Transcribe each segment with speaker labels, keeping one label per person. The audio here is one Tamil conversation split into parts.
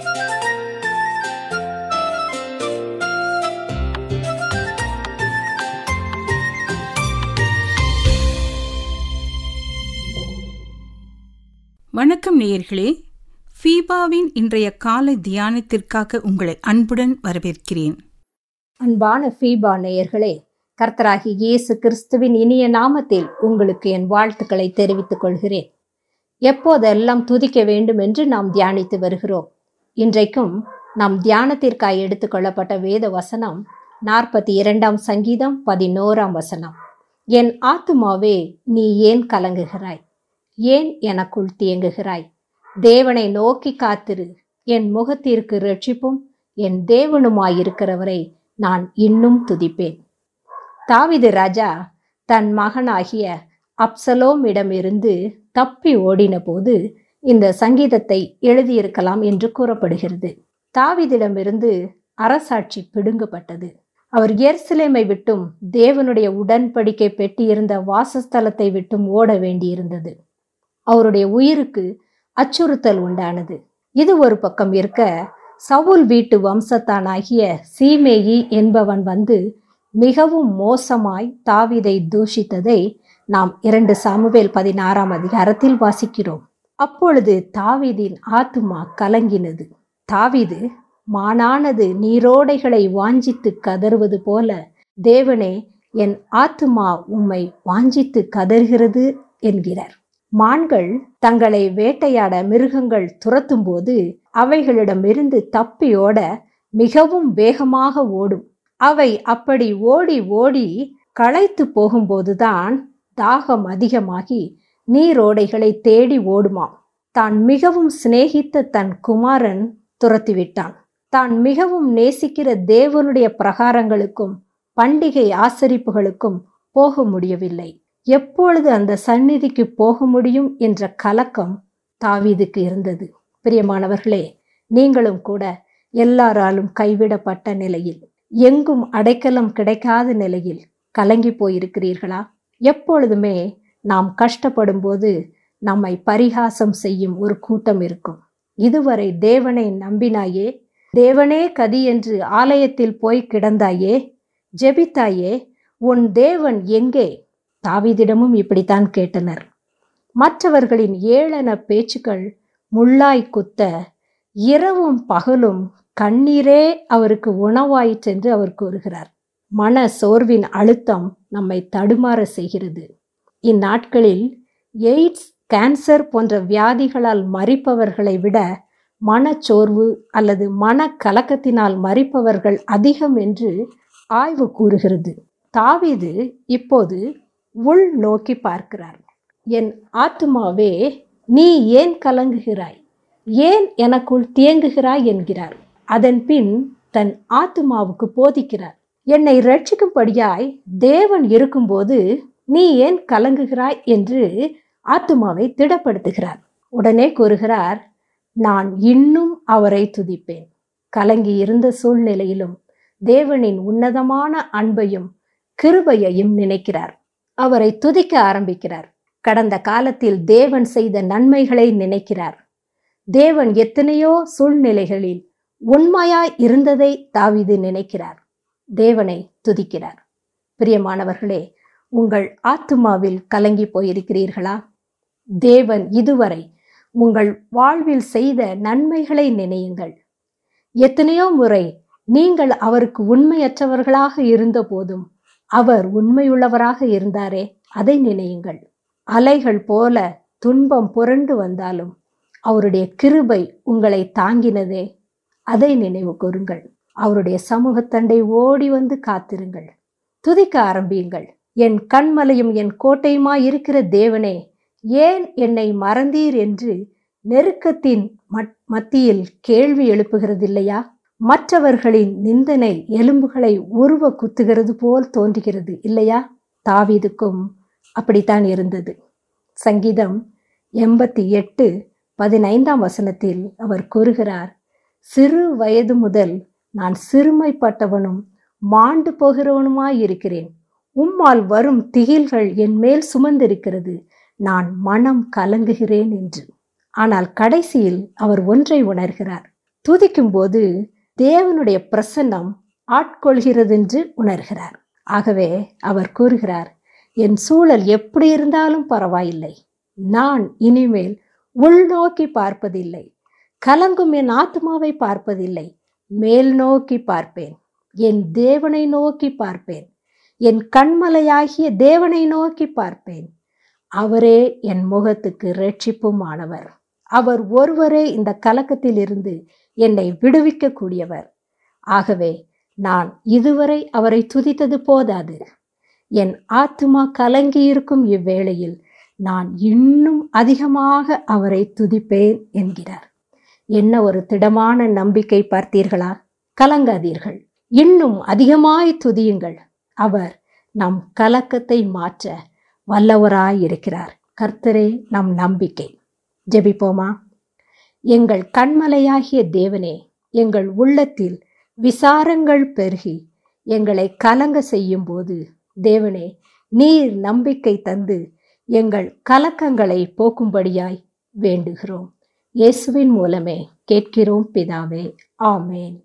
Speaker 1: வணக்கம் நேயர்களே ஃபீபாவின் இன்றைய காலை தியானத்திற்காக உங்களை அன்புடன் வரவேற்கிறேன்
Speaker 2: அன்பான ஃபீபா நேயர்களே கர்த்தராகி இயேசு கிறிஸ்துவின் இனிய நாமத்தில் உங்களுக்கு என் வாழ்த்துக்களை தெரிவித்துக் கொள்கிறேன் எப்போதெல்லாம் துதிக்க வேண்டும் என்று நாம் தியானித்து வருகிறோம் இன்றைக்கும் நாம் தியானத்திற்காய் எடுத்துக்கொள்ளப்பட்ட வேத வசனம் நாற்பத்தி இரண்டாம் சங்கீதம் பதினோராம் வசனம் என் ஆத்துமாவே நீ ஏன் கலங்குகிறாய் ஏன் எனக்குள் தியங்குகிறாய் தேவனை நோக்கி காத்திரு என் முகத்திற்கு ரட்சிப்பும் என் தேவனுமாயிருக்கிறவரை நான் இன்னும் துதிப்பேன் தாவிது ராஜா தன் மகனாகிய அப்சலோமிடமிருந்து தப்பி ஓடின போது இந்த சங்கீதத்தை எழுதியிருக்கலாம் என்று கூறப்படுகிறது தாவிதிடமிருந்து அரசாட்சி பிடுங்கப்பட்டது அவர் எருசலேமை விட்டும் தேவனுடைய உடன்படிக்கை பெட்டியிருந்த வாசஸ்தலத்தை விட்டும் ஓட வேண்டியிருந்தது அவருடைய உயிருக்கு அச்சுறுத்தல் உண்டானது இது ஒரு பக்கம் இருக்க சவுல் வீட்டு வம்சத்தானாகிய சீமேயி என்பவன் வந்து மிகவும் மோசமாய் தாவிதை தூஷித்ததை நாம் இரண்டு சாமுவேல் பதினாறாம் அதிகாரத்தில் வாசிக்கிறோம் அப்பொழுது தாவீதின் ஆத்துமா கலங்கினது தாவீது மானானது நீரோடைகளை வாஞ்சித்து கதறுவது போல தேவனே என் ஆத்துமா உம்மை வாஞ்சித்து கதறுகிறது என்கிறார் மான்கள் தங்களை வேட்டையாட மிருகங்கள் துரத்தும் போது அவைகளிடமிருந்து தப்பியோட மிகவும் வேகமாக ஓடும் அவை அப்படி ஓடி ஓடி களைத்து போகும்போதுதான் தாகம் அதிகமாகி நீரோடைகளை தேடி ஓடுமாம் தான் மிகவும் சிநேகித்த தன் குமாரன் துரத்திவிட்டான் தான் மிகவும் நேசிக்கிற தேவனுடைய பிரகாரங்களுக்கும் பண்டிகை ஆசரிப்புகளுக்கும் போக முடியவில்லை எப்பொழுது அந்த சந்நிதிக்கு போக முடியும் என்ற கலக்கம் தாவீதுக்கு இருந்தது பிரியமானவர்களே நீங்களும் கூட எல்லாராலும் கைவிடப்பட்ட நிலையில் எங்கும் அடைக்கலம் கிடைக்காத நிலையில் கலங்கி போயிருக்கிறீர்களா எப்பொழுதுமே நாம் கஷ்டப்படும் போது நம்மை பரிகாசம் செய்யும் ஒரு கூட்டம் இருக்கும் இதுவரை தேவனை நம்பினாயே தேவனே கதி என்று ஆலயத்தில் போய் கிடந்தாயே ஜெபித்தாயே உன் தேவன் எங்கே தாவிதிடமும் இப்படித்தான் கேட்டனர் மற்றவர்களின் ஏளன பேச்சுக்கள் முள்ளாய் குத்த இரவும் பகலும் கண்ணீரே அவருக்கு உணவாயிற்றென்று அவர் கூறுகிறார் மன சோர்வின் அழுத்தம் நம்மை தடுமாற செய்கிறது இந்நாட்களில் எய்ட்ஸ் கேன்சர் போன்ற வியாதிகளால் மறிப்பவர்களை விட மனச்சோர்வு அல்லது மன கலக்கத்தினால் மறிப்பவர்கள் அதிகம் என்று ஆய்வு கூறுகிறது தாவீது இப்போது உள் நோக்கி பார்க்கிறார் என் ஆத்துமாவே நீ ஏன் கலங்குகிறாய் ஏன் எனக்குள் தியங்குகிறாய் என்கிறார் அதன் பின் தன் ஆத்துமாவுக்கு போதிக்கிறார் என்னை ரட்சிக்கும்படியாய் தேவன் இருக்கும்போது நீ ஏன் கலங்குகிறாய் என்று ஆத்துமாவை திடப்படுத்துகிறார் உடனே கூறுகிறார் நான் இன்னும் அவரை துதிப்பேன் கலங்கி இருந்த சூழ்நிலையிலும் தேவனின் உன்னதமான அன்பையும் கிருபையையும் நினைக்கிறார் அவரை துதிக்க ஆரம்பிக்கிறார் கடந்த காலத்தில் தேவன் செய்த நன்மைகளை நினைக்கிறார் தேவன் எத்தனையோ சூழ்நிலைகளில் உண்மையாய் இருந்ததை தாவிது நினைக்கிறார் தேவனை துதிக்கிறார் பிரியமானவர்களே உங்கள் ஆத்துமாவில் கலங்கி போயிருக்கிறீர்களா தேவன் இதுவரை உங்கள் வாழ்வில் செய்த நன்மைகளை நினையுங்கள் எத்தனையோ முறை நீங்கள் அவருக்கு உண்மையற்றவர்களாக இருந்த போதும் அவர் உண்மையுள்ளவராக இருந்தாரே அதை நினையுங்கள் அலைகள் போல துன்பம் புரண்டு வந்தாலும் அவருடைய கிருபை உங்களை தாங்கினதே அதை நினைவு கூறுங்கள் அவருடைய சமூகத்தண்டை ஓடி வந்து காத்திருங்கள் துதிக்க ஆரம்பியுங்கள் என் கண்மலையும் என் கோட்டையுமாய் இருக்கிற தேவனே ஏன் என்னை மறந்தீர் என்று நெருக்கத்தின் மத்தியில் கேள்வி எழுப்புகிறதில்லையா மற்றவர்களின் நிந்தனை எலும்புகளை உருவ குத்துகிறது போல் தோன்றுகிறது இல்லையா தாவீதுக்கும் அப்படித்தான் இருந்தது சங்கீதம் எண்பத்தி எட்டு பதினைந்தாம் வசனத்தில் அவர் கூறுகிறார் சிறு வயது முதல் நான் சிறுமைப்பட்டவனும் மாண்டு போகிறவனுமாய் இருக்கிறேன் உம்மால் வரும் திகில்கள் என் மேல் சுமந்திருக்கிறது நான் மனம் கலங்குகிறேன் என்று ஆனால் கடைசியில் அவர் ஒன்றை உணர்கிறார் துதிக்கும்போது தேவனுடைய பிரசன்னம் ஆட்கொள்கிறதென்று உணர்கிறார் ஆகவே அவர் கூறுகிறார் என் சூழல் எப்படி இருந்தாலும் பரவாயில்லை நான் இனிமேல் உள்நோக்கி பார்ப்பதில்லை கலங்கும் என் ஆத்மாவை பார்ப்பதில்லை மேல் நோக்கி பார்ப்பேன் என் தேவனை நோக்கி பார்ப்பேன் என் கண்மலையாகிய தேவனை நோக்கி பார்ப்பேன் அவரே என் முகத்துக்கு ரட்சிப்புமானவர் அவர் ஒருவரே இந்த கலக்கத்தில் இருந்து என்னை விடுவிக்க கூடியவர் ஆகவே நான் இதுவரை அவரை துதித்தது போதாது என் ஆத்துமா கலங்கி இருக்கும் இவ்வேளையில் நான் இன்னும் அதிகமாக அவரை துதிப்பேன் என்கிறார் என்ன ஒரு திடமான நம்பிக்கை பார்த்தீர்களா கலங்காதீர்கள் இன்னும் அதிகமாய் துதியுங்கள் அவர் நம் கலக்கத்தை மாற்ற வல்லவராயிருக்கிறார் கர்த்தரே நம் நம்பிக்கை ஜெபிப்போமா எங்கள் கண்மலையாகிய தேவனே எங்கள் உள்ளத்தில் விசாரங்கள் பெருகி எங்களை கலங்க செய்யும் போது தேவனே நீர் நம்பிக்கை தந்து எங்கள் கலக்கங்களை போக்கும்படியாய் வேண்டுகிறோம் இயேசுவின் மூலமே கேட்கிறோம் பிதாவே ஆமேன்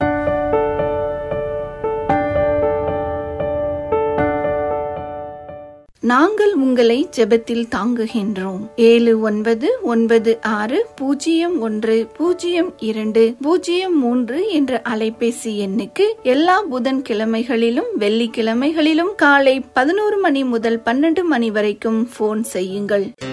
Speaker 3: நாங்கள் உங்களை ஜெபத்தில் தாங்குகின்றோம் ஏழு ஒன்பது ஒன்பது ஆறு பூஜ்ஜியம் ஒன்று பூஜ்ஜியம் இரண்டு பூஜ்ஜியம் மூன்று என்ற அலைபேசி எண்ணுக்கு எல்லா புதன் கிழமைகளிலும் வெள்ளிக்கிழமைகளிலும் காலை பதினோரு மணி முதல் பன்னெண்டு மணி வரைக்கும் போன் செய்யுங்கள்